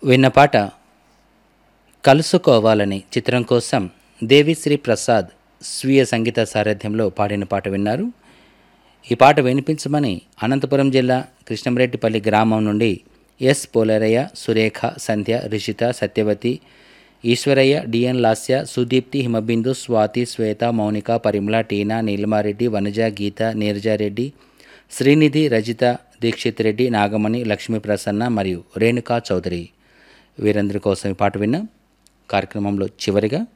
విన్న పాట కలుసుకోవాలని చిత్రం కోసం దేవిశ్రీ ప్రసాద్ స్వీయ సంగీత సారథ్యంలో పాడిన పాట విన్నారు ఈ పాట వినిపించమని అనంతపురం జిల్లా కృష్ణమరెడ్డిపల్లి గ్రామం నుండి S Polarayya Surekha Sandhya Rishitha Satyavathi Eswarayya DN Lasya Sudeepthi Himabindu Swathi Swetha Mounika Parimala Tina Neelamareddy Vanaja Geetha Neerajareddy Srinidhi Rajitha Deekshith Reddy Nagamani Lakshmi Prasanna మరియు రేణుకా చౌదరి వీరందరి కోసం ఈ పాట విన్నాం కార్యక్రమంలో చివరిగా